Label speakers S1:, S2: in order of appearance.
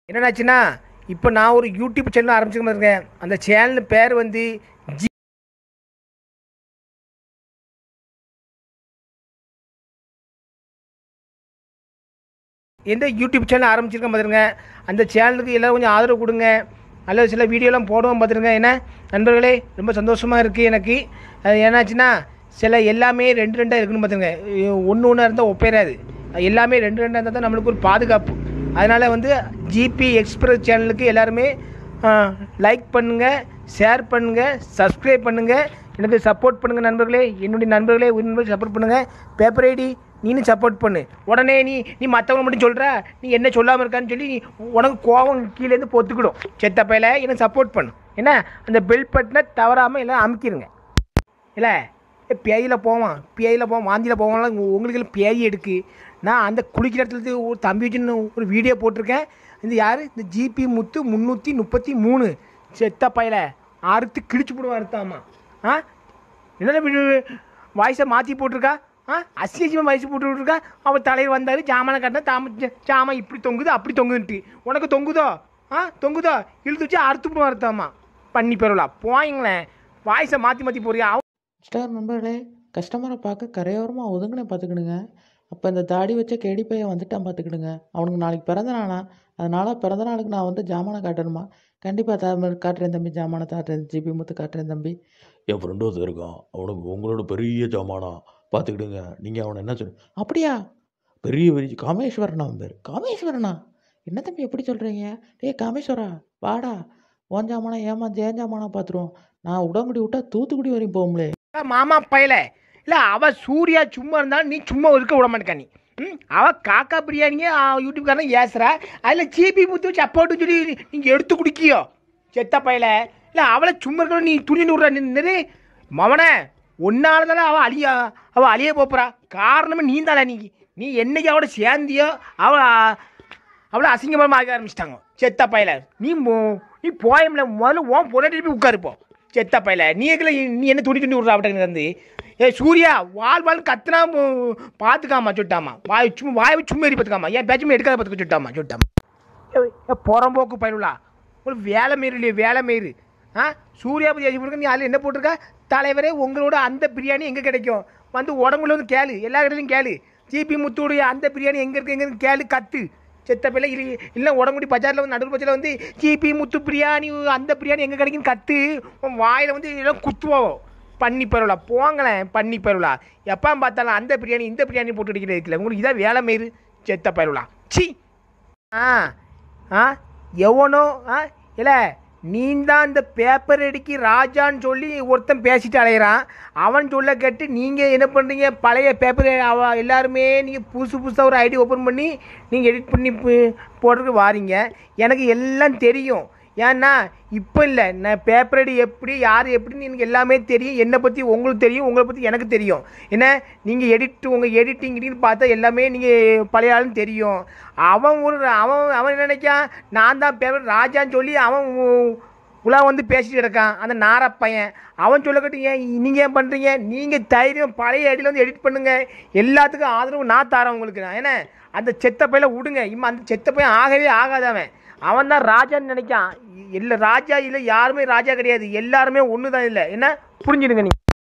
S1: என்னடாச்சுன்னா இப்போ நான் ஒரு யூடியூப் சேனல் ஆரம்பிச்சுக்க இருக்கேன் அந்த சேனல் பேர் வந்து ஜி எந்த யூடியூப் சேனல் ஆரம்பிச்சிருக்கேன் பார்த்துருங்க அந்த சேனலுக்கு எல்லோரும் கொஞ்சம் ஆதரவு கொடுங்க அல்லது சில வீடியோலாம் போடுவோம் பார்த்துருங்க என்ன நண்பர்களே ரொம்ப சந்தோஷமாக இருக்குது எனக்கு அது என்னாச்சுன்னா சில எல்லாமே ரெண்டு ரெண்டாக இருக்குன்னு பார்த்துருங்க ஒன்று ஒன்றா இருந்தால் ஒப்பேறாது எல்லாமே ரெண்டு ரெண்டாக இருந்தால் தான் நம்மளுக்கு ஒரு பாதுகாப்பு அதனால் வந்து ஜிபி எக்ஸ்பிரஸ் சேனலுக்கு எல்லாருமே லைக் பண்ணுங்கள் ஷேர் பண்ணுங்கள் சப்ஸ்கிரைப் பண்ணுங்கள் எனக்கு சப்போர்ட் பண்ணுங்கள் நண்பர்களே என்னுடைய நண்பர்களே உண்மையை சப்போர்ட் பண்ணுங்கள் பேப்பர் ஐடி நீனும் சப்போர்ட் பண்ணு உடனே நீ நீ மற்றவங்க மட்டும் சொல்கிற நீ என்ன சொல்லாமல் இருக்கான்னு சொல்லி நீ உனக்கு கோவம் கீழேருந்து பொத்துக்கிடும் செத்த பையில எனக்கு சப்போர்ட் பண்ணு என்ன அந்த பெல் பட்டனை தவறாமல் எல்லாம் அமுக்கிடுங்க இல்லை பேயில் போவான் பேயில் போவான் வாந்தியில் போவான்லாம் உங்களுக்கு எல்லாம் பேய் எடுக்கு நான் அந்த குளிக்கிற இடத்துல இருந்து ஒரு தம்பி வச்சுன்னு ஒரு வீடியோ போட்டிருக்கேன் இந்த யார் இந்த ஜிபி முத்து முந்நூற்றி முப்பத்தி மூணு செத்த பையில அறுத்து கிழிச்சு போடுவான் அறுத்தாமா ஆ என்ன வாய்ஸை மாற்றி போட்டிருக்கா ஆ அசிங்கமாக வயசு போட்டு விட்ருக்கா அவன் தலைவர் வந்தார் ஜாமானை கட்டினா தாம ஜாமான் இப்படி தொங்குது அப்படி தொங்குதுன்ட்டு உனக்கு தொங்குதோ ஆ தொங்குதோ இழுத்து வச்சு அறுத்து விடுவான் அறுத்தாமா பண்ணி பெறலாம் போயிங்களேன் வாய்ஸை மாற்றி மாற்றி போறியா
S2: ஸ்டார் நண்பர்களே கஸ்டமரை பார்க்க கரையோரமாக ஒதுங்கினே பார்த்துக்கிடுங்க அப்போ இந்த தாடி வச்ச கேடி பையன் வந்துட்டான் பார்த்துக்கிடுங்க அவனுக்கு நாளைக்கு பிறந்த நாளா அதனால் பிறந்த நாளுக்கு நான் வந்து ஜாமானை காட்டணுமா கண்டிப்பாக தா காட்டுறேன் தம்பி ஜாமானை காட்டுறேன் ஜிபி முத்து காட்டுறேன் தம்பி
S3: என் ஃப்ரெண்டு ஒருத்தன் இருக்கான் அவனுக்கு உங்களோட பெரிய ஜாமானா பார்த்துக்கிடுங்க நீங்கள் அவனை என்ன சொல்லு
S2: அப்படியா
S3: பெரிய பெரிய
S2: காமேஸ்வரனா அவன் பேர் காமேஸ்வரனா என்ன தம்பி எப்படி சொல்கிறீங்க டேய் காமேஸ்வரா வாடா ஓன் ஜாமானா ஏமா ஜெயன் ஜாமானா பார்த்துருவோம் நான் உடம்புடி விட்டா தூத்துக்குடி வரையும் போகும்லே
S1: மாமா பயல இல்லை அவ சூர்யா சும்மா இருந்தாலும் நீ சும்மா இருக்க விட மாட்டேக்கா நீ ம் அவ காக்கா பிரியாணியே யூடியூப்காரன் ஏசுறா அதில் ஜிபி முத்து வச்சு அப்போட்டு சொல்லி நீங்கள் எடுத்து குடிக்கியோ செத்த பயல இல்லை அவளை சும்மா இருக்க நீ துணி விட்றா நின்று மவனே ஒன்னால தானே அவள் அழிய அவள் அழிய போப்புறா காரணமே நீ தானே நீ நீ என்னைக்கு அவளை சேர்ந்தியோ அவள் அவளை அசிங்கமாக ஆக ஆரம்பிச்சிட்டாங்க செத்த பயல நீ மோ- நீ போயம்ல முதல்ல உன் பொண்ணாட்டி போய் உட்காருப்போ செத்த பயல நீ எதுல நீ என்ன துணி துணி விட்றா அவட்ட வந்து ஏ சூர்யா வால் வால் கத்துனா மு- பார்த்துக்காமா சுட்டாமா வாய் சும்மா வாய் வச்சு சும்மா எரி பார்த்துக்காமா ஏன் பேச்சுமே எடுக்காத பார்த்துக்க சுட்டாமா சுட்டாமா ஏ, ஏ புறம்போக்கு பயிலுலா ஒரு வேலை மீறு இல்லையா வேலை மீறு ஆ சூர்யா பற்றி போட்டுருக்க நீ அதில் என்ன போட்டிருக்க தலைவரே உங்களோட அந்த பிரியாணி எங்கே கிடைக்கும் வந்து உடம்புல வந்து கேளு எல்லா இடத்துலையும் கேளு ஜிபி முத்துடைய அந்த பிரியாணி எங்கே இருக்கு எங்கே கேளு கத்து செத்த பிள்ளை இல்லை இல்லை உடம்புடி பஜாரில் வந்து நடுவு பஜாரில் வந்து ஜிபி முத்து பிரியாணி அந்த பிரியாணி எங்கே கிடைக்குன்னு கத்து உன் வாயில் வந்து எல்லாம் குத்துவோம் பண்ணி பருவலா போங்களேன் பண்ணி பருவலா எப்போ பார்த்தாலும் அந்த பிரியாணி இந்த பிரியாணி போட்டு அடிக்கிறது இருக்குல்ல உங்களுக்கு இதான் வேலை மீறு செத்த பருவலா சி ஆ ஆ எவனோ ஆ இல்லை நீ தான் இந்த பேப்பர் அடிக்கி ராஜான்னு சொல்லி ஒருத்தன் பேசிட்டு அலையிறான் அவன் சொல்ல கேட்டு நீங்கள் என்ன பண்ணுறீங்க பழைய பேப்பர் அவ எல்லாருமே நீங்கள் புதுசு புதுசாக ஒரு ஐடி ஓப்பன் பண்ணி நீங்கள் எடிட் பண்ணி பு- போடுறதுக்கு வாரீங்க எனக்கு எல்லாம் தெரியும் ஏன்னா இப்போ இல்லை நான் பேப்பர் அடி எப்படி யார் எப்படின்னு எனக்கு எல்லாமே தெரியும் என்னை பற்றி உங்களுக்கு தெரியும் உங்களை பற்றி எனக்கு தெரியும் என்ன நீங்கள் எடிட் உங்கள் எடிட்டிங் கிட்டின்னு பார்த்தா எல்லாமே நீங்கள் பழைய ஆளுன்னு தெரியும் அவன் ஒரு அவன் அவன் என்ன நினைக்கான் நான் தான் பேப்பர் ராஜான்னு சொல்லி அவன் உ- உலா வந்து பேசிட்டு இருக்கான் அந்த நார பையன் அவன் சொல்லக்கட்டு ஏன் நீங்கள் ஏன் பண்ணுறீங்க நீங்கள் தைரியம் பழைய ஐடியில் வந்து எடிட் பண்ணுங்கள் எல்லாத்துக்கும் ஆதரவு நான் தரேன் உங்களுக்கு நான் என்ன அந்த செத்த பையில விடுங்க இம்மா அந்த செத்த பையன் ஆகவே ஆகாதவன் அவன் தான் ராஜான்னு நினைக்கான் இல்லை ராஜா இல்லை யாருமே ராஜா கிடையாது எல்லாருமே ஒன்று தான் இல்லை என்ன புரிஞ்சுடுங்க நீ